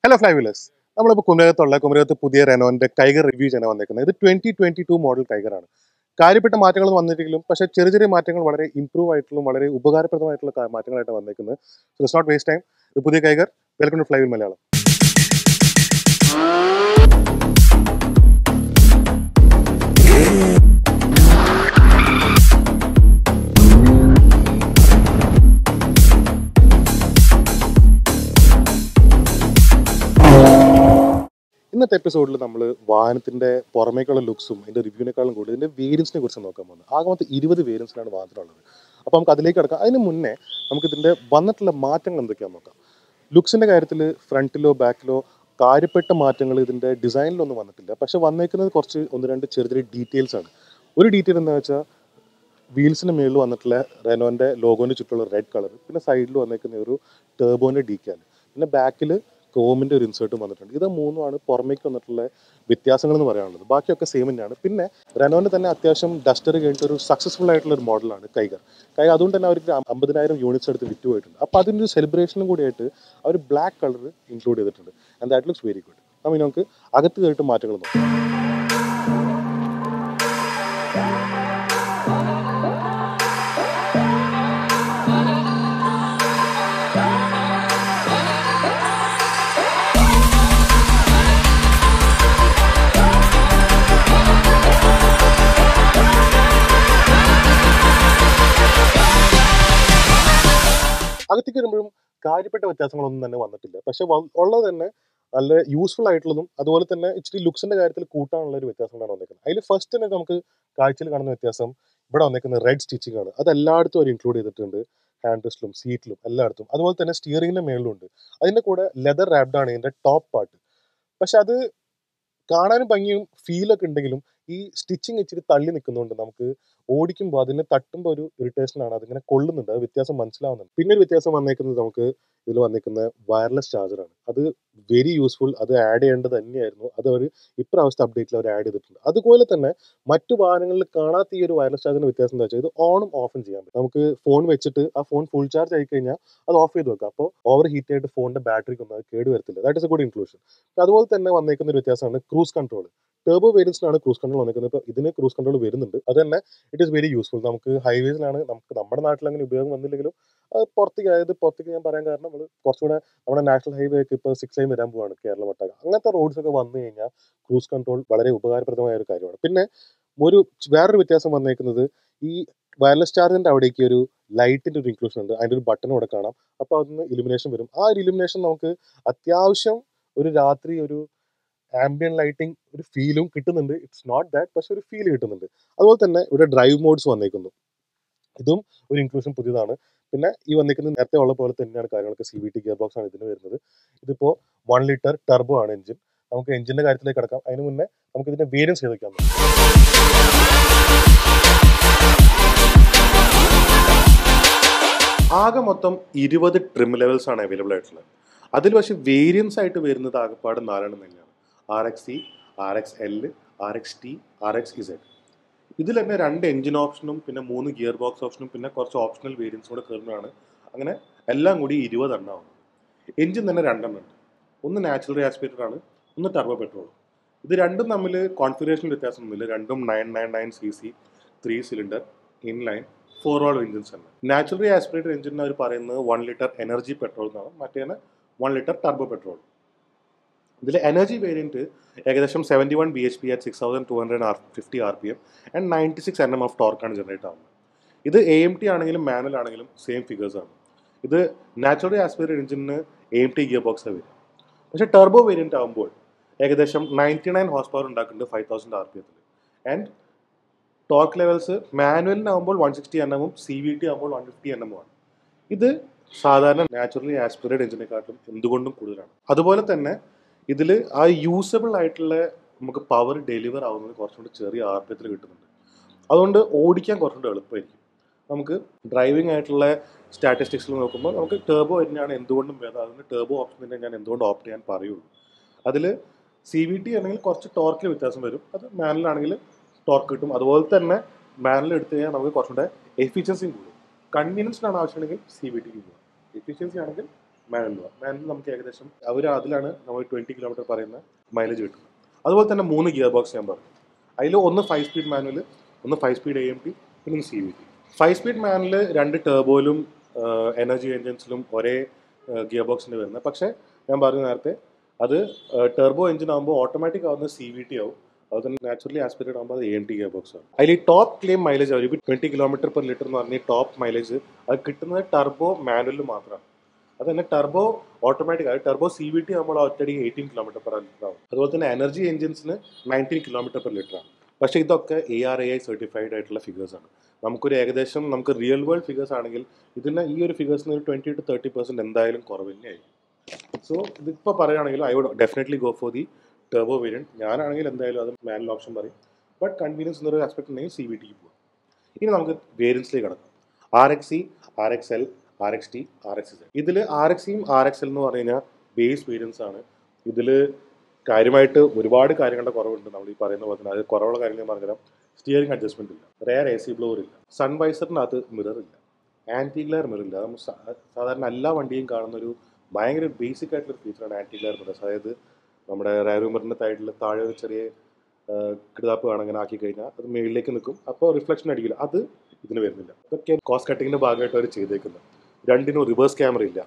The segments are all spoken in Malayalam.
ഹലോ ഫ്ലൈ വീലേഴ്സ് നമ്മളിപ്പോൾ കുമരകത്തുള്ള കുമരകത്ത് പുതിയ റെനോന്റെ കൈഗർ റിവ്യൂ ചെയ്യാൻ വന്നേക്കുന്നത് ഇത് ട്വന്റി ട്വന്റി ടു മോഡൽ കൈഗറാണ് കാര്യപ്പെട്ട മാറ്റങ്ങൾ വന്നിട്ടെങ്കിലും പക്ഷേ ചെറിയ ചെറിയ മാറ്റങ്ങൾ വളരെ ഇംപ്രൂവ് ആയിട്ടുള്ള വളരെ ഉപകാരപ്രദമായിട്ടുള്ള കാ- മാറ്റങ്ങളായിട്ടാണ് വന്നേക്കുന്നത് so it's not waste time ഇത് പുതിയ Kiger welcome to flywheel Malayalam ഇന്നത്തെ എപ്പിസോഡിൽ നമ്മൾ വാഹനത്തിന്റെ പുറമേക്കുള്ള ലുക്സും അതിന്റെ റിവ്യൂവിനേക്കാളും കൂടുതൽ ഇതിന്റെ വേരിയൻസിനെ കുറിച്ച് നോക്കാൻ പോകുന്നത് ആകെ മൊത്തം ഇരുപത് വേരിയൻസിലാണ് വാഹനത്തിലുള്ളത് അപ്പോൾ നമുക്ക് അതിലേക്ക് കിടക്കാം അതിന് മുന്നേ നമുക്ക് ഇതിന്റെ വന്നിട്ടുള്ള മാറ്റങ്ങൾ എന്തൊക്കെയാണെന്ന് നോക്കാം ലുക്സിന്റെ കാര്യത്തിൽ ഫ്രണ്ടിലോ ബാക്കിലോ കാര്യപ്പെട്ട മാറ്റങ്ങൾ ഇതിന്റെ ഡിസൈനിലൊന്നും വന്നിട്ടില്ല പക്ഷെ വന്നേക്കുന്നത് കുറച്ച് ഒന്ന് രണ്ട് ചെറിയ ചെറിയ ഡീറ്റെയിൽസ് ആണ് ഒരു ഡീറ്റെയിൽ എന്താ വെച്ചാൽ വീൽസിന് മുകളിൽ വന്നിട്ടുള്ള റെനോന്റെ ലോഗോന് ചുറ്റുള്ള റെഡ് കളർ പിന്നെ സൈഡിൽ വന്നേക്കുന്ന ഒരു ടേബോന്റെ ഡീക്കാൻ പിന്നെ ബാക്കിൽ ക്രോമിന്റെ ഒരു ഇൻസേർട്ടും വന്നിട്ടുണ്ട് ഇത് മൂന്നുമാണ് പുറമേക്ക് വന്നിട്ടുള്ള വ്യത്യാസങ്ങൾ എന്ന് പറയാനുള്ളത് ബാക്കിയൊക്കെ സെയിം തന്നെയാണ് പിന്നെ റെനോന്റെ തന്നെ അത്യാവശ്യം ഡസ്റ്റർ കഴിഞ്ഞിട്ട് ഒരു സക്സസ്ഫുൾ ആയിട്ടുള്ള ഒരു മോഡലാണ് കൈഗർ കൈ അതുകൊണ്ട് തന്നെ അവർക്ക് അമ്പതിനായിരം യൂണിറ്റ്സ് എടുത്ത് വിറ്റ് പോയിട്ടുണ്ട് അപ്പോൾ അതിൻ്റെ ഒരു സെലിബ്രേഷനും കൂടിയായിട്ട് അവർ ബ്ലാക്ക് കളർ ഇൻക്ലൂഡ് ചെയ്തിട്ടുണ്ട് and that looks very good അപ്പോൾ നമുക്ക് അകത്ത് കയറിയിട്ട് മാറ്റങ്ങൾ നോക്കാം അകത്തേക്ക് വരുമ്പോഴും കാര്യപ്പെട്ട വ്യത്യാസങ്ങളൊന്നും തന്നെ വന്നിട്ടില്ല പക്ഷെ വ- ഉള്ളത് തന്നെ നല്ല യൂസ്ഫുൾ ആയിട്ടുള്ളതും അതുപോലെ തന്നെ ഇച്ചിരി ലുക്സിന്റെ കാര്യത്തിൽ കൂട്ടാനുള്ള ഒരു വ്യത്യാസങ്ങളാണ് വന്നിരിക്കുന്നത് അതിൽ ഫസ്റ്റ് തന്നെ നമുക്ക് കാഴ്ചയിൽ കാണുന്ന വ്യത്യാസം ഇവിടെ വന്നിരിക്കുന്ന റെഡ് സ്റ്റിച്ചിങ് ആണ് അത് എല്ലായിടത്തും അവർ ഇൻക്ലൂഡ് ചെയ്തിട്ടുണ്ട് ഹാൻഡ് റെസ്റ്റിലും സീറ്റിലും എല്ലായിടത്തും അതുപോലെ തന്നെ സ്റ്റിയറിംഗിന്റെ മേളിലും ഉണ്ട് അതിന്റെ കൂടെ ലെതർ റാപ്ഡ് ആണ് ഇതിന്റെ ടോപ്പ് പാർട്ട് പക്ഷെ അത് കാണാനും ഭംഗിയും ഫീലൊക്കെ ഉണ്ടെങ്കിലും ഈ സ്റ്റിച്ചിങ് ഇച്ചിരി തള്ളി നിൽക്കുന്നതുകൊണ്ട് നമുക്ക് ഓടിക്കുമ്പോൾ അതിനെ തട്ടുമ്പോൾ ഒരു ഇറിറ്റേഷൻ ആണ് അതിങ്ങനെ കൊള്ളുന്നുണ്ട് അത് വ്യത്യാസം മനസ്സിലാവുന്നുണ്ട് പിന്നെ ഒരു വ്യത്യാസം വന്നേക്കുന്നത് നമുക്ക് ഇതിൽ വന്നേക്കുന്ന വയർലെസ് ചാർജറാണ് അത് വെരി യൂസ്ഫുൾ അത് ആഡ് ചെയ്യേണ്ടത് തന്നെയായിരുന്നു അത് അവർ ഇപ്രാവശ്യത്തെ അപ്ഡേറ്റിൽ അവർ ആഡ് ചെയ്തിട്ടുണ്ട് അതുപോലെ തന്നെ മറ്റു വാഹനങ്ങളിൽ കാണാത്ത ഈ ഒരു വയർലെസ് ചാർജറിന്റെ വ്യത്യാസം എന്താ വെച്ചാൽ ഇത് ഓണും ഓഫും ചെയ്യാൻ പറ്റും നമുക്ക് ഫോൺ വെച്ചിട്ട് ആ ഫോൺ ഫുൾ ചാർജ് ആയി കഴിഞ്ഞാൽ അത് ഓഫ് ചെയ്ത് വെക്കാം അപ്പോൾ ഓവർ ഹീറ്റ് ആയിട്ട് ഫോണിന്റെ ബാറ്ററിക്ക് ഒന്നും അത് കേട് വരത്തില്ല that is a good inclusion അതുപോലെ തന്നെ വന്നേക്കുന്ന ഒരു വ്യത്യാസമാണ് ക്രൂസ് കൺട്രോൾ ടേബോ വേരിയൻസിനാണ് ക്രൂസ് കൺട്രോൾ വന്നിരിക്കുന്നത് ഇപ്പോൾ ഇതിന് ക്രൂസ് കൺട്രോൾ വരുന്നുണ്ട് അത് തന്നെ ഇറ്റ് ഈസ് വെരി യൂസ്ഫുൾ നമുക്ക് ഹൈവേസിലാണ് നമുക്ക് നമ്മുടെ നാട്ടിൽ അങ്ങനെ ഉപയോഗം വന്നില്ലെങ്കിലും അത് പുറത്തേക്ക് അതായത് പുറത്തേക്ക് ഞാൻ പറയാൻ കാരണം നമ്മൾ കുറച്ചുകൂടെ നമ്മുടെ നാഷണൽ ഹൈവേ ഒക്കെ ഇപ്പോൾ സിക്സ് ലൈൻ വരാൻ പോവാണ് കേരളം ഒട്ടാകെ അങ്ങനത്തെ റോഡ്സ് ഒക്കെ വന്നു കഴിഞ്ഞാൽ ക്രൂസ് കൺട്രോൾ വളരെ ഉപകാരപ്രദമായ ഒരു കാര്യമാണ് പിന്നെ ഒരു വേറൊരു വ്യത്യാസം വന്നേക്കുന്നത് ഈ വയർലെസ് ചാർജിന്റെ അവിടേക്ക് ഒരു ലൈറ്റിന്റെ ഒരു ഇൻക്ലൂഷൻ ഉണ്ട് അതിന്റെ ഒരു ബട്ടൺ ഇവിടെ കാണാം അപ്പോൾ അതിന് ഇലുമിനേഷൻ വരും ആ ഒരു ഇലുമിനേഷൻ നമുക്ക് അത്യാവശ്യം ഒരു രാത്രി ഒരു ആംബിയൻ ലൈറ്റിംഗ് ഒരു ഫീലും കിട്ടുന്നുണ്ട് ഇറ്റ്സ് നോട്ട് ദാറ്റ് പക്ഷെ ഒരു ഫീൽ കിട്ടുന്നുണ്ട് അതുപോലെ തന്നെ ഇവിടെ ഡ്രൈവ് മോഡ്സ് വന്നേക്കുന്നു ഇതും ഒരു ഇൻക്ലൂഷൻ പുതിയതാണ് പിന്നെ ഈ വന്നിരിക്കുന്നത് നേരത്തെ ഉള്ള പോലെ തന്നെയാണ് കാര്യങ്ങളൊക്കെ C V T gear box ആണ് ഇതിന് വരുന്നത് ഇതിപ്പോൾ വൺ ലിറ്റർ ടർബോ ആണ് എഞ്ചിൻ നമുക്ക് എഞ്ചിന്റെ കാര്യത്തിലേക്ക് കിടക്കാം അതിന് മുന്നേ നമുക്ക് ഇതിന്റെ വേരിയൻസ് ഏതൊക്കെയാണ് നോക്കാം. ആകെ മൊത്തം ഇരുപത് ട്രിം ലെവൽസ് ആണ് അവൈലബിൾ ആയിട്ടുള്ളത് അതിൽ പക്ഷെ വേരിയൻസ് ആയിട്ട് വരുന്നത് ആകെപ്പാട് നാലെണ്ണം തന്നെയാണ് R X C R X L R X T R X Z ഇതിൽ തന്നെ രണ്ട് എഞ്ചിൻ ഓപ്ഷനും പിന്നെ മൂന്ന് ഗിയർ ബോക്സ് ഓപ്ഷനും പിന്നെ കുറച്ച് ഓപ്ഷണൽ വേരിയൻസ് കൂടെ കയറുന്നതാണ് അങ്ങനെ എല്ലാം കൂടി ഇരുപത് എണ്ണമാണ് എഞ്ചിൻ തന്നെ രണ്ടെണ്ണം ഉണ്ട് ഒന്ന് നാച്ചുറൽ ആസ്പിറേറ്റഡ് ആണ് ഒന്ന് ടർബോ പെട്രോൾ ഇത് രണ്ടും തമ്മിൽ കോൺഫിഗറേഷൻ വ്യത്യാസമൊന്നുമില്ല രണ്ടും nine nine nine C C three cylinder inline for all engines ആണ് നാച്ചുറലി ആസ്പിറേറ്റഡ് എഞ്ചിൻ അവർ പറയുന്നത് വൺ ലിറ്റർ എനർജി പെട്രോൾ എന്നാണ് മറ്റേന് വൺ ലിറ്റർ ടർബോ പെട്രോൾ ഇതിൽ എനർജി വേരിയൻറ്റ് ഏകദേശം seventy one B H P at six thousand two hundred ആർ fifty R P M and ninety six N M of ടോർക്കാണ് ജനറേറ്റ് ആവുന്നത് ഇത് എ എം ടി ആണെങ്കിലും മാനുവൽ ആണെങ്കിലും സെയിം ഫിഗേഴ്സ് ആണ് ഇത് നാച്ചുറലി ആസ്പിറേറ്റഡ് എഞ്ചിന് A M T gear box വരും പക്ഷേ ടർബോ വേരിയൻറ്റ് ആകുമ്പോൾ ഏകദേശം നയൻറ്റി നയൻ ഹോഴ്സ് പവർ ഉണ്ടാക്കുന്നുണ്ട് ഫൈവ് തൗസൻഡ് ആർ പി എത്തിൽ ആൻഡ് ടോർക്ക് ലെവൽസ് മാനുവലിനാകുമ്പോൾ വൺ സിക്സ്റ്റി എൻ എമ്മും സി വി ടി ആകുമ്പോൾ വൺ ഫിഫ്റ്റി എൻ എമ്മും ആണ് ഇത് സാധാരണ നാച്ചുറലി ആസ്പിറേറ്റ് എഞ്ചിനെക്കാട്ടും എന്തുകൊണ്ടും കൂടുതലാണ് അതുപോലെ തന്നെ ഇതിൽ ആ യൂസബിൾ ആയിട്ടുള്ള നമുക്ക് പവർ ഡെലിവർ ആവുന്നത് കുറച്ചും കൂടി ചെറിയ ആർ പി എത്തിൽ കിട്ടുന്നുണ്ട് അതുകൊണ്ട് ഓടിക്കാൻ കുറച്ചും കൂടി എളുപ്പമായിരിക്കും നമുക്ക് ഡ്രൈവിംഗ് ആയിട്ടുള്ള സ്റ്റാറ്റിസ്റ്റിക്സിൽ നോക്കുമ്പോൾ നമുക്ക് ടേബോ തന്നെയാണ് എന്തുകൊണ്ടും ഭേദം അതുകൊണ്ട് ടേബോ ഓപ്ഷൻ തന്നെ ഞാൻ എന്തുകൊണ്ട് ഓപ്റ്റ് ചെയ്യാൻ പറയുള്ളൂ അതിൽ സി വി ടി ആണെങ്കിൽ കുറച്ച് ടോർക്കിൽ വ്യത്യാസം വരും അത് മാനുവലാണെങ്കിൽ ടോർക്ക് കിട്ടും അതുപോലെ തന്നെ മാനുവൽ എടുത്തു കഴിഞ്ഞാൽ നമുക്ക് കുറച്ചുകൂടെ എഫിഷ്യൻസിയും കൂടും കൺവീനിയൻസിനാണ് ആവശ്യമുണ്ടെങ്കിൽ സി വി ടിക്ക് പോകും എഫിഷ്യൻസി ആണെങ്കിൽ മാനുവൽ മാനുവൽ നമുക്ക് ഏകദേശം അവർ അതിലാണ് നമ്മൾ ട്വൻറ്റി കിലോമീറ്റർ പറയുന്ന മൈലേജ് കിട്ടുന്നത് അതുപോലെ തന്നെ മൂന്ന് ഗിയർ ബോക്സ് ഞാൻ പറഞ്ഞു അതിൽ ഒന്ന് ഫൈവ് സ്പീഡ് മാനുവൽ ഒന്ന് five speed A M T പിന്നെ C V T five speed manual രണ്ട് ടേബോയിലും എനർജി എൻജിൻസിലും ഒരേ ഗിയർ ബോക്സിൻ്റെ വരുന്നത് പക്ഷേ ഞാൻ പറഞ്ഞു നേരത്തെ അത് ടെർബോ എഞ്ചിൻ ആകുമ്പോൾ ഓട്ടോമാറ്റിക് ആവുന്ന സി വി ടി ആവും അതുപോലെ തന്നെ നാച്ചുറലി ആസ്പിറേറ്റ് ആകുമ്പോൾ അത് A M T gear box ആണ് അതിൽ ഈ ടോപ്പ് ക്ലെയിം മൈലേജ് ആവും ഇപ്പോൾ ട്വൻറ്റി കിലോമീറ്റർ പെർ ലിറ്റർ എന്ന് പറഞ്ഞാൽ ടോപ്പ് മൈലേജ് അത് കിട്ടുന്നത് ടർബോ മാനുവലിൽ മാത്രമാണ് അത് തന്നെ ടർബോ ഓട്ടോമാറ്റിക് ആയി ടർബോ സി വി ടി ആകുമ്പോൾ ഒറ്റയടി എയ്റ്റീൻ കിലോമീറ്റർ പെർ ലിറ്റർ ആവും അതുപോലെ തന്നെ എനർജി എഞ്ചിൻസിന് നയൻറ്റീൻ കിലോമീറ്റർ പെർ ലിറ്റർ ആണ് പക്ഷേ ഇതൊക്കെ A R A I certified ആയിട്ടുള്ള ഫിഗേഴ്സ് ആണ് നമുക്കൊരു ഏകദേശം നമുക്ക് റിയൽ വേൾഡ് ഫിഗേഴ്സ് ആണെങ്കിൽ ഇതിന് ഈ ഒരു ഫിഗേഴ്സിന് ഒരു ട്വൻറ്റി ടു തേർട്ടി പെർസെൻറ്റ് എന്തായാലും കുറവ് തന്നെയായിരിക്കും സോ ഇതിപ്പോൾ പറയുകയാണെങ്കിൽ I would definitely go for the turbo variant ഞാനാണെങ്കിൽ എന്തായാലും അത് മാനുവൽ ഓപ്ഷൻ പറയും ബട്ട് കൺവീനിയൻസ് എന്നൊരു ആസ്പെക്ട് ഉണ്ടെങ്കിൽ സി വി ടിക്ക് പോകും ഇനി നമുക്ക് വേരിയൻസിലേക്ക് കിടക്കാം R X C R X L R X T R X Z ഇതിൽ ആർ എക്സ് സിയും ആർ എക്സ് എൽ എന്ന് പറഞ്ഞു കഴിഞ്ഞാൽ ബേസ് വേരിയൻസ് ആണ് ഇതിൽ കാര്യമായിട്ട് ഒരുപാട് കാര്യങ്ങളുടെ കുറവുണ്ട് നമ്മൾ ഈ പറയുന്ന പോലെ തന്നെ അത് കുറവുള്ള കാര്യങ്ങൾ ഞാൻ പറഞ്ഞുതരാം സ്റ്റിയറിംഗ് അഡ്ജസ്റ്റ്മെന്റ് ഇല്ല റെയർ എ സി ബ്ലോവർ ഇല്ല സൺവൈസറിനകത്ത് മിറർ ഇല്ല ആൻറ്റി ഗ്ലെയർ മിറർ ഇല്ല നമ്മൾ സാ- സാധാരണ എല്ലാ വണ്ടിയും കാണുന്ന ഒരു ഭയങ്കര ബേസിക് ആയിട്ടുള്ള ഫീച്ചറാണ് ആൻറ്റി ഗ്ലെയർ മിറേഴ്സ് അതായത് നമ്മുടെ റയർ മിററിൻ്റെ സൈഡിൽ താഴെ ഒരു ചെറിയ കിടാപ്പ് കാണാൻ അങ്ങനെ ആക്കി കഴിഞ്ഞാൽ അത് മുകളിലേക്ക് നിൽക്കും അപ്പോൾ റിഫ്ലക്ഷൻ അടിക്കില്ല അത് ഇതിന് വരുന്നില്ല ഇതൊക്കെ കോസ്റ്റ് കട്ടിങ്ങിൻ്റെ ഭാഗമായിട്ട് അവർ ചെയ്തേക്കുന്നത് രണ്ടിനും റിവേഴ്സ് ക്യാമറ ഇല്ല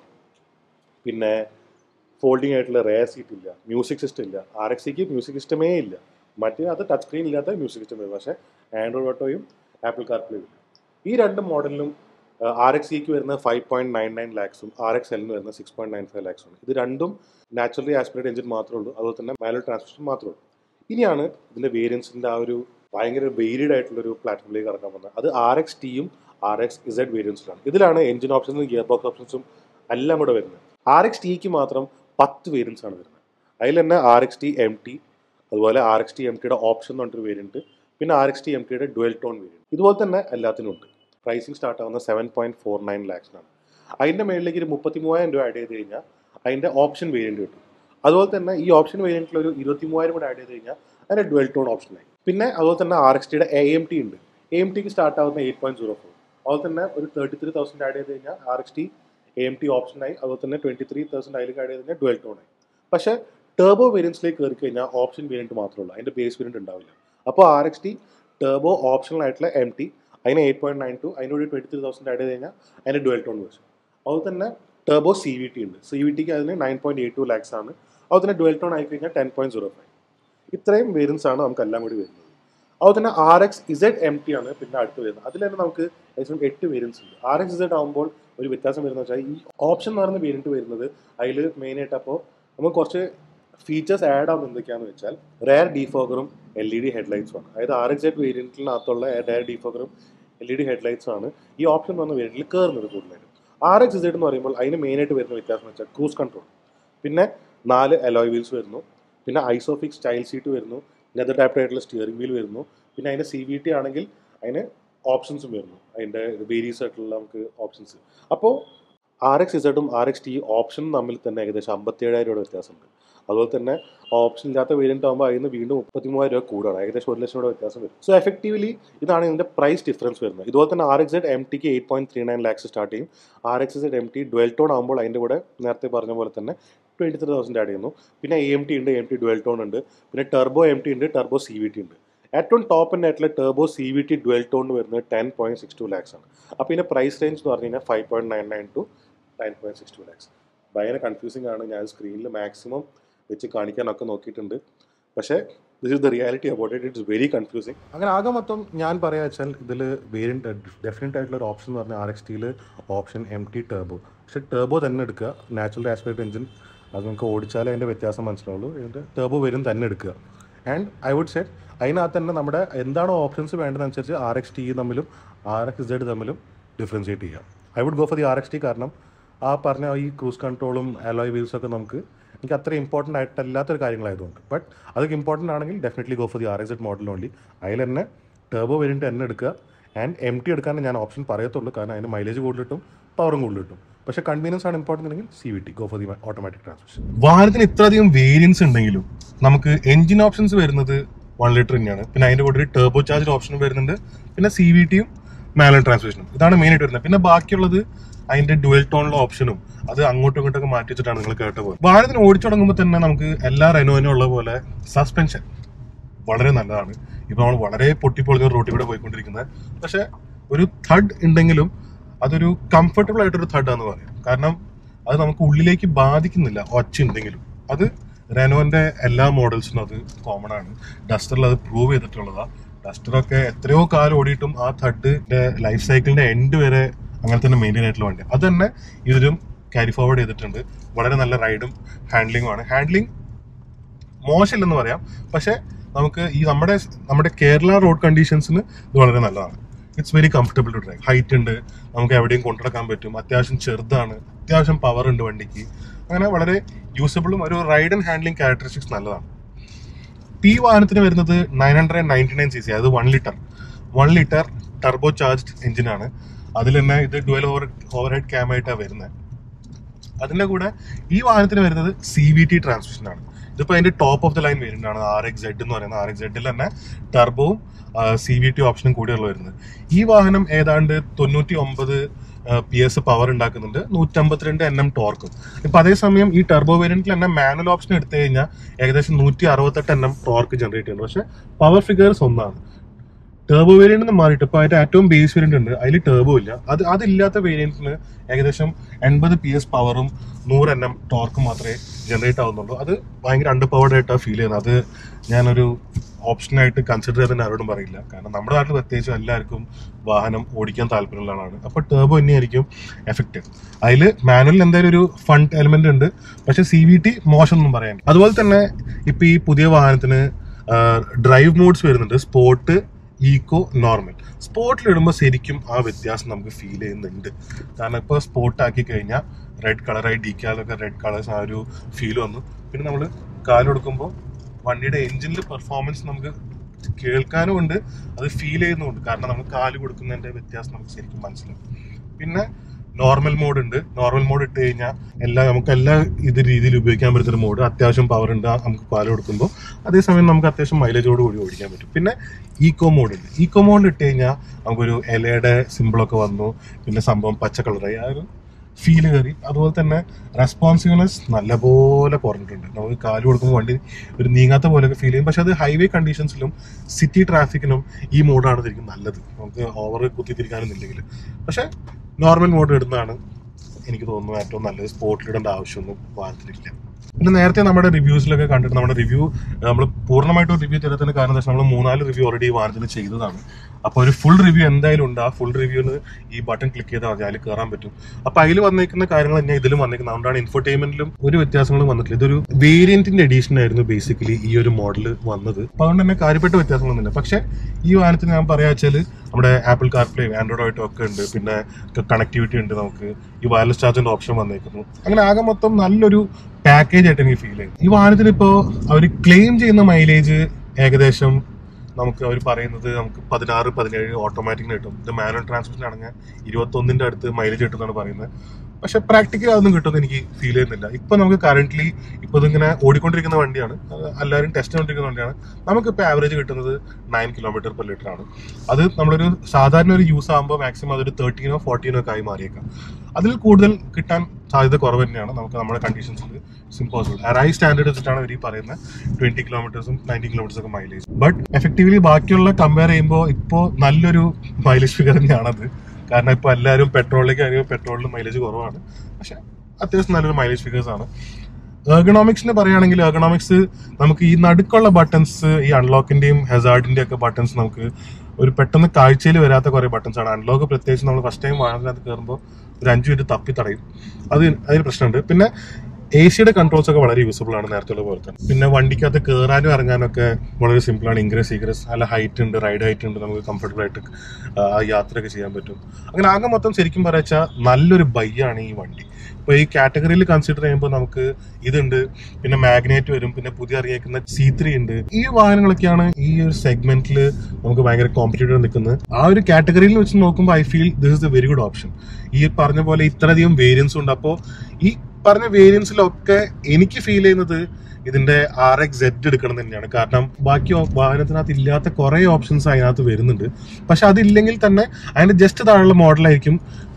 പിന്നെ ഫോൾഡിംഗ് ആയിട്ടുള്ള റെയർ സീറ്റ് ഇല്ല മ്യൂസിക് സിസ്റ്റം ഇല്ല ആർ എക്സ് സിക്ക് മ്യൂസിക് സിസ്റ്റമേ ഇല്ല മറ്റേ അത് ടച്ച് സ്ക്രീൻ ഇല്ലാത്ത മ്യൂസിക് സിസ്റ്റം വരും പക്ഷേ ആൻഡ്രോയിഡ് ഓട്ടോയും ആപ്പിൾ കാർപ്ലേയും ഇല്ല ഈ രണ്ട് മോഡലിലും ആർ എക്സ് സിക്ക് വരുന്ന ഫൈവ് പോയിന്റ് നയൻ നയൻ ലാക്സും ആർ എക്സ് എല്ലിന് വരുന്ന സിക്സ് പോയിന്റ് നയൻ ഫൈവ് ലാക്സും ഇത് രണ്ടും നാച്ചുറലി ആസ്പിറേറ്റ് എഞ്ചിൻ മാത്രമേ ഉള്ളൂ അതുപോലെ തന്നെ മാനുവൽ ട്രാൻസ്മിഷൻ മാത്രമേ ഉള്ളൂ ഇനിയാണ് ഇതിന്റെ വേരിയൻസിന്റെ ആ ഒരു ഭയങ്കര വേരിയഡ് ആയിട്ടുള്ള ഒരു പ്ലാറ്റ്ഫോമിലേക്ക് കടക്കാൻ വന്നത് അത് ആർ എക്സ് ടിയും ആർ എക്സ് ഇസഡ് വേരിയൻസിലാണ് ഇതിലാണ് എഞ്ചിൻ ഓപ്ഷൻസും ഗിയർ ബോക്സ് ഓപ്ഷൻസും എല്ലാം കൂടെ വരുന്നത് ആർ എക്സ് ടിക്ക് മാത്രം പത്ത് വേരിയൻസ് ആണ് വരുന്നത് അതിൽ തന്നെ R X T M T അതുപോലെ ആർ എക്സ് ടി എം ടിയുടെ ഓപ്ഷൻ എന്ന് പറഞ്ഞൊരു വേരിയൻറ്റ് പിന്നെ ആർ എക്സ് ടി എം ടിയുടെ ഡുവൽ ടോൺ വേരിയൻറ്റ് ഇതുപോലെ തന്നെ എല്ലാത്തിനും ഉണ്ട് പ്രൈസിങ് സ്റ്റാർട്ട് ആവുന്ന സെവൻ പോയിന്റ് ഫോർ നയൻ ലാക്സിനാണ് അതിൻ്റെ മേളിലേക്ക് ഒരു മുപ്പത്തി മൂവായിരം രൂപ ആഡ് ചെയ്ത് കഴിഞ്ഞാൽ അതിൻ്റെ ഓപ്ഷൻ വേരിയൻറ്റ് കിട്ടും അതുപോലെ തന്നെ ഈ ഓപ്ഷൻ വേരിയൻറ്റിൽ ഒരു ഇരുപത്തി മൂവായിരം കൂടെ ആഡ് ചെയ്ത് കഴിഞ്ഞാൽ അതിൻ്റെ ഡുവൽ ടോൺ ഓപ്ഷനായി പിന്നെ അതുപോലെ തന്നെ ആർ എക്സ് ടിയുടെ എ എം ടി ഉണ്ട് എ എം ടിക്ക് സ്റ്റാർട്ട് ആവുന്ന എയ്റ്റ് പോയിന്റ് സീറോ ഫോർ അതുപോലെ തന്നെ ഒരു തേർട്ടി ത്രീ തൗസൻഡ് ആഡ് ചെയ്ത് കഴിഞ്ഞാൽ R X T A M T ഓപ്ഷനായി അതുപോലെ തന്നെ ട്വൻറ്റി ത്രീ തൗസൻഡ് അതിലേക്ക് ആഡ് ചെയ്ത് കഴിഞ്ഞാൽ ഡുവൽ ടോൺ ആയി പക്ഷേ ടേബോ വേരിയൻസിലേക്ക് കയറി കഴിഞ്ഞാൽ ഓപ്ഷൻ വേരിയൻറ്റ് മാത്രമേ ഉള്ളൂ അതിൻ്റെ ബേസ് വേരിയൻറ്റ് ഉണ്ടാവില്ല അപ്പോൾ R X T turbo optional ആയിട്ടുള്ള എം ടി അതിന് എയ്റ്റ് പോയിന്റ് നയൻ ടു അതിനോട് ട്വൻറ്റി ത്രീ തൗസൻഡ് ആഡ് ചെയ്ത് കഴിഞ്ഞാൽ അതിൻ്റെ ഡുവൽ ടോൺ വേർഷൻ അതുപോലെ തന്നെ ടേബോ സി വി ടി ഉണ്ട് സി വി ടിക്ക് അതിന് nine point eight two lakhs ആണ് അതുപോലെ തന്നെ ഡുവൽ ടോൺ ആയി കഴിഞ്ഞാൽ ടെൻ പോയിന്റ് സീറോ ഫൈവ് ഇത്രയും വേരിയൻസ് ആണ് നമുക്ക് എല്ലാം കൂടി വരുന്നത് അതുപോലെ തന്നെ R X Z M T ആണ് പിന്നെ അടുത്ത് വരുന്നത് അതിൽ തന്നെ നമുക്ക് ഏകദേശം എട്ട് വേരിയൻസ് ഉണ്ട് ആർ എക്സ് ഇസഡ് ആകുമ്പോൾ ഒരു വ്യത്യാസം വരുന്നത് വെച്ചാൽ ഈ ഓപ്ഷൻ എന്ന് പറയുന്ന വേരിയൻറ്റ് വരുന്നത് അതിൽ മെയിനായിട്ട് അപ്പോൾ നമുക്ക് കുറച്ച് ഫീച്ചേഴ്സ് ആഡ് ആവുന്നത് എന്തൊക്കെയാണെന്ന് വെച്ചാൽ റെയർ ഡീഫോഗറും എൽ ഇ ഡി ഹെഡ്ലൈറ്റ്സും ആണ് അതായത് ആർ എക്സ് സെഡ് വേരിയൻറ്റിനകത്തുള്ള റെയർ ഡീഫോഗറും എൽ ഇ ഡി ഹെഡ്ലൈറ്റ്സും ആണ് ഈ ഓപ്ഷൻ എന്ന് പറഞ്ഞ വേരിയൻറ്റിൽ കയറുന്നത് കൂടുതലായിട്ടും ആർ എക്സ് സെഡ് എന്ന് പറയുമ്പോൾ അതിന് മെയിനായിട്ട് വരുന്ന വ്യത്യാസം എന്ന് വെച്ചാൽ ക്രൂസ് കൺട്രോൾ പിന്നെ നാല് അലോയ് വീൽസ് വരുന്നു പിന്നെ ഐസോഫിക്സ് സ്റ്റൈൽ സീറ്റ് വരുന്നു ലെതർ ടൈപ്പ് ആയിട്ടുള്ള സ്റ്റിയറിംഗ് വീൽ വരുന്നു പിന്നെ അതിൻ്റെ സി വി ടി ആണെങ്കിൽ അതിന് ഓപ്ഷൻസും വരുന്നു അതിൻ്റെ വേരിയസ് ആയിട്ടുള്ള നമുക്ക് ഓപ്ഷൻസ് അപ്പോൾ ആർ എക്സ് ഇസഡും ആർ എക്സ് ടി ഓപ്ഷനും തമ്മിൽ തന്നെ ഏകദേശം അമ്പത്തിയേഴായിരം രൂപയുടെ വ്യത്യാസമുണ്ട് അതുപോലെ തന്നെ ഓപ്ഷൻ ഇല്ലാത്ത വേരിയൻ്റ് ആകുമ്പോൾ അതിന് വീണ്ടും മുപ്പത്തി മൂവായിരം രൂപ കൂടുതലാണ് ഏകദേശം ഒരു ലക്ഷം രൂപ വ്യത്യാസം വരും സോ എഫക്റ്റീവ്ലി ഇതാണ് ഇതിൻ്റെ പ്രൈസ് ഡിഫറൻസ് വരുന്നത് ഇതുപോലെ തന്നെ ആർ എക്സ് എഡ് എം ടിക്ക് eight point three nine lakhs start ചെയ്യും R X Z M T dual tone ആകുമ്പോൾ അതിൻ്റെ കൂടെ നേരത്തെ പറഞ്ഞ പോലെ തന്നെ ട്വൻറ്റി ത്രീ തൗസൻഡ് ആഡ് ചെയ്യുന്നു പിന്നെ എ എം ടി ഉണ്ട് എം ടി ഡുവൽ ടോൺ ഉണ്ട് പിന്നെ ടെർബോ എം ടി ഉണ്ട് ടെർബോ സി വി ടി ഉണ്ട് ഏറ്റവും ടോപ്പ് എൻ്റെ ആയിട്ടുള്ള turbo C V T dual tone വരുന്നത് ten point six two lakhs ആണ് അപ്പോൾ ഇതിൻ്റെ പ്രൈസ് റേഞ്ച് എന്ന് പറഞ്ഞു കഴിഞ്ഞാൽ five point nine nine to nine point six two lakhs ഭയങ്കര കൺഫ്യൂസിംഗ് ആണ് ഞാൻ സ്ക്രീനിൽ മാക്സിമം വെച്ച് കാണിക്കാനൊക്കെ നോക്കിയിട്ടുണ്ട് പക്ഷേ this is the reality about it it's very confusing അങ്ങനെ ആകെ മൊത്തം ഞാൻ പറയാ വെച്ചാൽ ഇതിൽ വേരിയൻറ്റ് ഡെഫിനറ്റ് ആയിട്ടുള്ള ഒരു ഓപ്ഷൻ എന്ന് പറഞ്ഞാൽ ആർ എക്സ് ടിയിൽ ഓപ്ഷൻ എം ടി ടേബോ പക്ഷേ ടേബോ തന്നെ എടുക്കുക നാച്ചുറൽ ആസ്പെക്ട് എഞ്ചിൻ അത് നമുക്ക് ഓടിച്ചാലേ അതിൻ്റെ വ്യത്യാസം മനസ്സിലാവുള്ളൂ ഇതിൻ്റെ ടേബോ വരും തന്നെ എടുക്കുക ആൻഡ് ഐ വുഡ് സെറ്റ് അതിനകത്ത് തന്നെ നമ്മുടെ എന്താണോ ഓപ്ഷൻസ് വേണ്ടതനുസരിച്ച് ആർ എക്സ് ടി തമ്മിലും ആർ എക്സ് ഇസഡ് തമ്മിലും ഡിഫറൻഷിയേറ്റ് ചെയ്യാം I would go for the R X T കാരണം ആ പറഞ്ഞ ഈ ക്രൂസ് കൺട്രോളും അലോയ് വീൽസൊക്കെ നമുക്ക് എനിക്ക് അത്ര ഇമ്പോർട്ടൻ്റ് ആയിട്ടല്ലാത്തൊരു കാര്യങ്ങളായതുകൊണ്ട് ബട്ട് അതൊക്കെ ഇമ്പോർട്ടൻ്റ് ആണെങ്കിൽ definitely go for the R X Z model only അതിൽ തന്നെ ടേബോ വേരിയൻറ്റ് തന്നെ എടുക്കുക ആൻഡ് എം ടി എടുക്കാൻ ഞാൻ ഓപ്ഷൻ പറയത്തുള്ളൂ കാരണം അതിന് മൈലേജ് കൂടുതൽ കിട്ടും പവറും കൂടുതൽ കിട്ടും പക്ഷേ കൺവീനിയൻസ് ആണ് ഇമ്പോർട്ടൻ്റ് എങ്കിൽ C V T go for the automatic transmission വാഹനത്തിന് ഇത്രയധികം വേരിയൻസ് ഉണ്ടെങ്കിലും നമുക്ക് എഞ്ചിൻ ഓപ്ഷൻസ് വരുന്നത് വൺ ലിറ്റർ തന്നെയാണ് പിന്നെ അതിന്റെ കൂടെ ഒരു ടേബോ ചാർജർ ഓപ്ഷനും വരുന്നുണ്ട് പിന്നെ സി വി ടിയും മാനുവൽ ട്രാൻസ്മിഷനും ഇതാണ് മെയിൻ ആയിട്ട് വരുന്നത് പിന്നെ ബാക്കിയുള്ളത് അതിന്റെ ഡുവൽ ടോണിലെ ഓപ്ഷനും അത് അങ്ങോട്ടും ഇങ്ങോട്ടൊക്കെ മാറ്റി വെച്ചിട്ടാണ് നിങ്ങൾ കേട്ട പോലെ വാഹനത്തിന് ഓടിച്ചു തുടങ്ങുമ്പോൾ തന്നെ നമുക്ക് എല്ലാ റെനോവിനും ഉള്ള പോലെ സസ്പെൻഷൻ വളരെ നല്ലതാണ് ഇപ്പൊ നമ്മൾ വളരെ പൊട്ടിപ്പൊളിഞ്ഞ റോട്ടിൽ കൂടെ പോയിക്കൊണ്ടിരിക്കുന്നത് പക്ഷെ ഒരു തഡ് ഉണ്ടെങ്കിലും അതൊരു കംഫർട്ടബിൾ ആയിട്ടൊരു തഡ് എന്ന് പറയാം കാരണം അത് നമുക്ക് ഉള്ളിലേക്ക് ബാധിക്കുന്നില്ല ഒച്ച ഉണ്ടെങ്കിലും അത് റെനോന്റെ എല്ലാ മോഡൽസിനും അത് കോമൺ ആണ് ഡസ്റ്ററിൽ അത് പ്രൂവ് ചെയ്തിട്ടുള്ളതാ ഡസ്റ്ററൊക്കെ എത്രയോ കാലം ഓടിയിട്ടും ആ തഡിന്റെ ലൈഫ് സൈക്കിളിന്റെ എൻഡ് വരെ അങ്ങനെ തന്നെ മെയിൻറ്റെയിൻ ആയിട്ടുള്ള വണ്ടി അത് തന്നെ ഇതിലും ക്യാരി ഫോർവേഡ് ചെയ്തിട്ടുണ്ട് വളരെ നല്ല റൈഡും ഹാൻഡ്ലിംഗും ആണ് ഹാൻഡ്ലിംഗ് മോശമില്ലെന്ന് പറയാം പക്ഷെ നമുക്ക് ഈ നമ്മുടെ നമ്മുടെ കേരള റോഡ് കണ്ടീഷൻസിന് ഇത് വളരെ നല്ലതാണ് it's very comfortable to drive height ഉണ്ട് നമുക്ക് എവിടെയും കൊണ്ടുനടക്കാൻ പറ്റും അത്യാവശ്യം ചെറുതാണ് അത്യാവശ്യം പവർ ഉണ്ട് വണ്ടിക്ക് അങ്ങനെ വളരെ യൂസബിളും ഒരു റൈഡ് ആൻഡ് ഹാൻഡ്ലിംഗ് ക്യാരക്ടറിസ്റ്റിക്സ് നല്ലതാണ് പി വാഹനത്തിന് വരുന്നത് nine hundred ninety nine C C അത് one litre one litre turbo charged എഞ്ചിനാണ് അതിൽ തന്നെ ഇത് dual over overhead cam ആയിട്ടാണ് വരുന്നത് അതിന്റെ കൂടെ ഈ വാഹനത്തിന് വരുന്നത് സി വി ടി ട്രാൻസ്മിഷൻ ആണ് ഇതിപ്പോ അതിന്റെ top of the line variant ആണ് ആർ എക്സ് ജെഡ് എന്ന് പറയുന്നത് ആർ എക്സ് ജെഡിൽ തന്നെ ടർബോവും സി വി ടി ഓപ്ഷനും കൂടിയുള്ള വരുന്നത് ഈ വാഹനം ഏതാണ്ട് തൊണ്ണൂറ്റി ഒമ്പത് പി എസ് പവർ ഉണ്ടാക്കുന്നുണ്ട് നൂറ്റമ്പത്തിരണ്ട് എൻ എം ടോർക്കും ഇപ്പൊ അതേസമയം ഈ ടർബോ വേരിയന്റിൽ തന്നെ മാനുവൽ ഓപ്ഷൻ എടുത്തു കഴിഞ്ഞാൽ ഏകദേശം നൂറ്റി അറുപത്തെട്ട് എൻ എം ടോർക്ക് ജനറേറ്റ് ചെയ്യുന്നുണ്ട് പക്ഷെ പവർ ഫിഗേഴ്സ് ഒന്നാണ് ടേബോ വേരിയന്റ് നിന്ന് മാറിയിട്ട് ഇപ്പൊ അതിന്റെ ഏറ്റവും ബേസ് വേരിയന്റ് ഉണ്ട് അതിൽ ടേബോ ഇല്ല അത് അതില്ലാത്ത വേരിയന്റിന് ഏകദേശം എൺപത് പി എസ് പവറും നൂറ് എൻ എം ടോർക്കും മാത്രമേ ജനറേറ്റ് ആവുന്നുള്ളൂ അത് ഭയങ്കര അണ്ടർ പവർഡ് ആയിട്ടാണ് ഫീൽ ചെയ്യുന്നത് അത് ഞാനൊരു ഓപ്ഷനായിട്ട് കൺസിഡർ ചെയ്തതിന് ആരോടും പറയില്ല കാരണം നമ്മുടെ നാട്ടിൽ പ്രത്യേകിച്ച് എല്ലാവർക്കും വാഹനം ഓടിക്കാൻ താല്പര്യമുള്ള ആളാണ് അപ്പോൾ ടേബോ തന്നെയായിരിക്കും എഫക്റ്റീവ് അതിൽ മാനുവലിൽ എന്തായാലും ഒരു ഫണ്ട് എലിമെന്റ് ഉണ്ട് പക്ഷെ സി വി ടി മോശം ഒന്നും പറയാൻ അതുപോലെ തന്നെ ഇപ്പൊ ഈ പുതിയ വാഹനത്തിന് ഡ്രൈവ് മോഡ്സ് വരുന്നുണ്ട് സ്പോർട്ട് ഈക്കോ നോർമൽ സ്പോർട്ടിൽ ഇടുമ്പോൾ ശരിക്കും ആ വ്യത്യാസം നമുക്ക് ഫീൽ ചെയ്യുന്നുണ്ട് കാരണം ഇപ്പോൾ സ്പോർട്ട് ആക്കി കഴിഞ്ഞാൽ റെഡ് കളറായി ഡീക്കാലൊക്കെ റെഡ് കളേഴ്സ് ആ ഒരു ഫീൽ വന്നു പിന്നെ നമ്മൾ കാലെടുക്കുമ്പോൾ വണ്ടിയുടെ എഞ്ചിനിൽ പെർഫോമൻസ് നമുക്ക് കേൾക്കാനും ഉണ്ട് അത് ഫീൽ ചെയ്യുന്നുമുണ്ട് കാരണം നമുക്ക് കാല് കൊടുക്കുന്നതിന്റെ വ്യത്യാസം നമുക്ക് ശരിക്കും മനസ്സിലാവും പിന്നെ നോർമൽ മോഡ് ഉണ്ട് നോർമൽ മോഡ് ഇട്ട് കഴിഞ്ഞാൽ എല്ലാ നമുക്ക് എല്ലാ ഇത് രീതിയിൽ ഉപയോഗിക്കാൻ പറ്റുന്ന മോഡ് അത്യാവശ്യം പവർ ഉണ്ട് ആ നമുക്ക് കാല് കൊടുക്കുമ്പോൾ അതേസമയം നമുക്ക് അത്യാവശ്യം മൈലേജോട് കൂടി ഓടിക്കാൻ പറ്റും പിന്നെ ഈക്കോ മോഡ് ഉണ്ട് ഈക്കോ മോഡ് ഇട്ട് കഴിഞ്ഞാൽ നമുക്കൊരു ഇലയുടെ സിമ്പിളൊക്കെ വന്നു പിന്നെ സംഭവം പച്ച കളറായി ആ ഒരു ഫീൽ കയറി അതുപോലെ തന്നെ റെസ്പോൺസിവ്നെസ് നല്ലപോലെ കുറഞ്ഞിട്ടുണ്ട് നമുക്ക് കാല് കൊടുക്കുമ്പോൾ വണ്ടി ഒരു നീങ്ങാത്ത പോലെയൊക്കെ ഫീൽ ചെയ്യും പക്ഷെ അത് ഹൈവേ കണ്ടീഷൻസിലും സിറ്റി ട്രാഫിക്കിനും ഈ മോഡാണ് ശരിക്കും നല്ലത് നമുക്ക് ഓവർ കുത്തിത്തിരിക്കാനൊന്നും ഇല്ലെങ്കിൽ പക്ഷെ നോർമൽ മോഡ് ഇടുന്നതാണ് എനിക്ക് തോന്നുന്നു ഏറ്റവും നല്ലത് സ്പോർട്ടിലിടേണ്ട ആവശ്യമൊന്നും വാഹനത്തിലില്ല പിന്നെ നേരത്തെ നമ്മുടെ റിവ്യൂസിലൊക്കെ കണ്ടിട്ട് നമ്മുടെ റിവ്യൂ നമ്മൾ പൂർണ്ണമായിട്ടും റിവ്യൂ തരത്തിന് കാരണം എന്താ വെച്ചാൽ നമ്മൾ മൂന്നാല് റിവ്യൂ ഓൾറെഡി ഈ വാഹനത്തിന് ചെയ്തതാണ് അപ്പോൾ ഒരു ഫുൾ റിവ്യൂ എന്തായാലും ഉണ്ട് ആ ഫുൾ റിവ്യൂന്ന് ഈ ബട്ടൺ ക്ലിക്ക് ചെയ്താൽ മതി അതിൽ കയറാൻ പറ്റും അപ്പോൾ അതിൽ വന്നിരിക്കുന്ന കാര്യങ്ങൾ തന്നെ ഇതിലും വന്നിരിക്കുന്നത് അതുകൊണ്ടാണ് ഇൻഫോർടൈൻമെന്റിലും ഒരു വ്യത്യാസങ്ങളും വന്നിട്ടില്ല ഇതൊരു വേരിയന്റിന്റെ എഡീഷൻ ആയിരുന്നു ബേസിക്കലി ഈ ഒരു മോഡൽ വന്നത് അപ്പോൾ അതുകൊണ്ട് തന്നെ കാര്യപ്പെട്ട വ്യത്യാസങ്ങളൊന്നുമില്ല പക്ഷേ ഈ വാഹനത്തിന് ഞാൻ പറയാ വെച്ചാൽ നമ്മുടെ ആപ്പിൾ കാർപ്ലേ ആൻഡ്രോയിഡ് ആയിട്ടും ഒക്കെ ഉണ്ട് പിന്നെ കണക്ടിവിറ്റി ഉണ്ട് നമുക്ക് ഈ വയർലെസ് ചാർജിന്റെ ഓപ്ഷൻ വന്നേക്കുന്നു അങ്ങനെ ആകെ മൊത്തം നല്ലൊരു പാക്കേജ് ആയിട്ട് എനിക്ക് ഫീൽ ചെയ്യും ഈ വാഹനത്തിന് ഇപ്പോൾ അവർ ക്ലെയിം ചെയ്യുന്ന മൈലേജ് ഏകദേശം നമുക്ക് അവർ പറയുന്നത് നമുക്ക് പതിനാറ് പതിനേഴ് ഓട്ടോമാറ്റിക്കിന് കിട്ടും ഇത് മാനുവൽ ട്രാൻസ്മിഷൻ ആണെങ്കിൽ ഇരുപത്തൊന്നിന്റെ അടുത്ത് മൈലേജ് കിട്ടുമെന്നാണ് പറയുന്നത് പക്ഷെ പ്രാക്ടിക്കൽ അതൊന്നും കിട്ടുമെന്ന് എനിക്ക് ഫീൽ ചെയ്യുന്നില്ല ഇപ്പൊ നമുക്ക് കറന്റ്ലി ഇപ്പൊ ഇതിങ്ങനെ ഓടിക്കൊണ്ടിരിക്കുന്ന വണ്ടിയാണ് അത് എല്ലാവരും ടെസ്റ്റ് ചെയ്തുകൊണ്ടിരിക്കുന്ന വണ്ടിയാണ് നമുക്കിപ്പോൾ ആവറേജ് കിട്ടുന്നത് നയൻ കിലോമീറ്റർ പെർ ലിറ്റർ ആണ് അത് നമ്മളൊരു സാധാരണ ഒരു യൂസ് ആകുമ്പോൾ മാക്സിമം അതൊരു തേർട്ടീനോ ഫോർട്ടീനോ ഒക്കെ ആയി മാറിയേക്കാം അതിൽ കൂടുതൽ കിട്ടാൻ സാധ്യത കുറവ് തന്നെയാണ് നമുക്ക് നമ്മുടെ കണ്ടീഷൻസിൽ ഇമ്പോസിബിൾ അറൈ സ്റ്റാൻഡേർഡ് വെച്ചിട്ടാണ് ഇവർ ഈ പറയുന്നത് ട്വന്റി കിലോമീറ്റേഴ്സും നയൻറ്റി കിലോമീറ്റേഴ്സ് ഒക്കെ മൈലേജ് ബട്ട് എഫക്റ്റീവ്ലി ബാക്കിയുള്ള കമ്പയർ ചെയ്യുമ്പോൾ ഇപ്പോൾ നല്ലൊരു മൈലേജ് ഫിഗർ തന്നെയാണത് കാരണം ഇപ്പോൾ എല്ലാവരും പെട്രോളിലേക്ക് അറിയുമ്പോൾ പെട്രോളിൽ മൈലേജ് കുറവാണ് പക്ഷെ അത്യാവശ്യം നല്ലൊരു മൈലേജ് ഫിഗേഴ്സ് ആണ് എർഗണോമിക്സിന് പറയുകയാണെങ്കിൽ എർഗണോമിക്സ് നമുക്ക് ഈ നടുക്കുള്ള ബട്ടൺസ് ഈ അൺലോക്കിന്റെയും ഹെസാർഡിന്റെ ഒക്കെ ബട്ടൺസ് നമുക്ക് ഒരു പെട്ടെന്ന് കാഴ്ചയിൽ വരാത്ത കുറെ ബട്ടൺസ് ആണ് അൺലോക്ക് പ്രത്യേകിച്ച് നമ്മൾ ഫസ്റ്റ് ടൈം വാഹനത്തിനകത്ത് കയറുമ്പോൾ ഒരു അഞ്ചു മിനിറ്റ് തപ്പി തടയും അത് അതിന് പ്രശ്നമുണ്ട് പിന്നെ എ സിയുടെ കൺട്രോൾസ് ഒക്കെ വളരെ യൂസ്ഫുൾ ആണ് നേരത്തെ പോലെ തന്നെ പിന്നെ വണ്ടിക്കകത്ത് കയറാനും ഇറങ്ങാനും ഒക്കെ വളരെ സിമ്പിൾ ആണ് ഇൻഗ്രസ് ഇഗ്രസ് നല്ല ഹൈറ്റ് ഉണ്ട് റൈഡ് ഹൈറ്റ് ഉണ്ട് നമുക്ക് കംഫർട്ടബിൾ ആയിട്ട് ആ യാത്രയൊക്കെ ചെയ്യാൻ പറ്റും അങ്ങനെ ആകെ മൊത്തം ശരിക്കും പറയാച്ചാൽ നല്ലൊരു ബൈയാണ് ഈ വണ്ടി ഇപ്പൊ ഈ കാറ്റഗറിയിൽ കൺസിഡർ ചെയ്യുമ്പോൾ നമുക്ക് ഇതുണ്ട് പിന്നെ മാഗ്നേറ്റ് വരും പിന്നെ പുതിയ ഇറങ്ങിയേക്കുന്ന സി ത്രീ ഉണ്ട് ഈ വാഹനങ്ങളൊക്കെയാണ് ഈ ഒരു സെഗ്മെന്റിൽ നമുക്ക് ഭയങ്കര കോമ്പറ്റീറ്റീവ് നിൽക്കുന്നത് ആ ഒരു കാറ്റഗറിയിൽ വെച്ച് നോക്കുമ്പോൾ I feel this is a very good option ഈ പറഞ്ഞ പോലെ ഇത്രയധികം വേരിയൻസ് ഉണ്ട് അപ്പോൾ ഈ പറഞ്ഞ വേരിയൻസിലൊക്കെ എനിക്ക് ഫീൽ ചെയ്യുന്നത് ഇതിന്റെ ആർ എക്സ് സെഡ് എടുക്കണം തന്നെയാണ് കാരണം ബാക്കി ഓ- വാഹനത്തിനകത്ത് ഇല്ലാത്ത കുറെ ഓപ്ഷൻസ് അതിനകത്ത് വരുന്നുണ്ട് പക്ഷെ അതില്ലെങ്കിൽ തന്നെ അതിന്റെ ജസ്റ്റ് താഴെയുള്ള മോഡലായിരിക്കും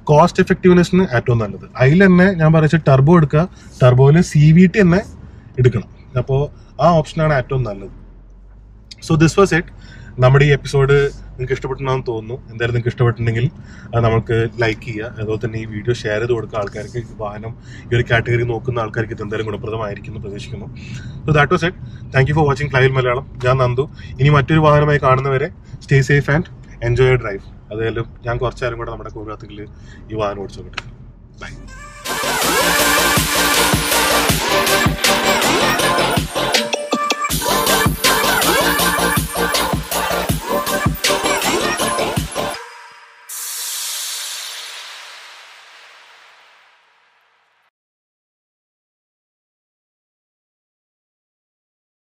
കോസ്റ്റ് എഫക്റ്റീവ്നെസ്സിന് ഏറ്റവും നല്ലത് അതിൽ തന്നെ ഞാൻ പറയുന്നത് ടർബോ എടുക്കുക ടർബോയിൽ സി വി ടി തന്നെ എടുക്കണം അപ്പോൾ ആ ഓപ്ഷനാണ് ഏറ്റവും നല്ലത് സോ ദിസ് വാസ് ഇറ്റ് നമ്മുടെ ഈ എപ്പിസോഡ് നിങ്ങൾക്ക് ഇഷ്ടപ്പെട്ടുണ്ടെന്ന് തോന്നുന്നു എന്തായാലും നിങ്ങൾക്ക് ഇഷ്ടപ്പെട്ടിട്ടുണ്ടെങ്കിൽ അത് നമുക്ക് ലൈക്ക് ചെയ്യുക അതുപോലെ തന്നെ ഈ വീഡിയോ ഷെയർ ചെയ്ത് കൊടുക്കുക ആൾക്കാർക്ക് ഈ വാഹനം ഈ ഒരു കാറ്റഗറി നോക്കുന്ന ആൾക്കാർക്ക് ഇത് എന്തായാലും ഗുണപ്രദമായിരിക്കും എന്ന് പ്രതീക്ഷിക്കുന്നു so that was it thank you for watching ക്ലൈൽ മലയാളം ഞാൻ നന്ദു ഇനി മറ്റൊരു വാഹനമായി കാണുന്നവരെ stay safe and enjoy drive അതായാലും ഞാൻ കുറച്ചേരം കൂടെ നമ്മുടെ കോവിലത്തിൽ ഈ വാഹനം ഓടിച്ചു നോക്കട്ടെ ബൈ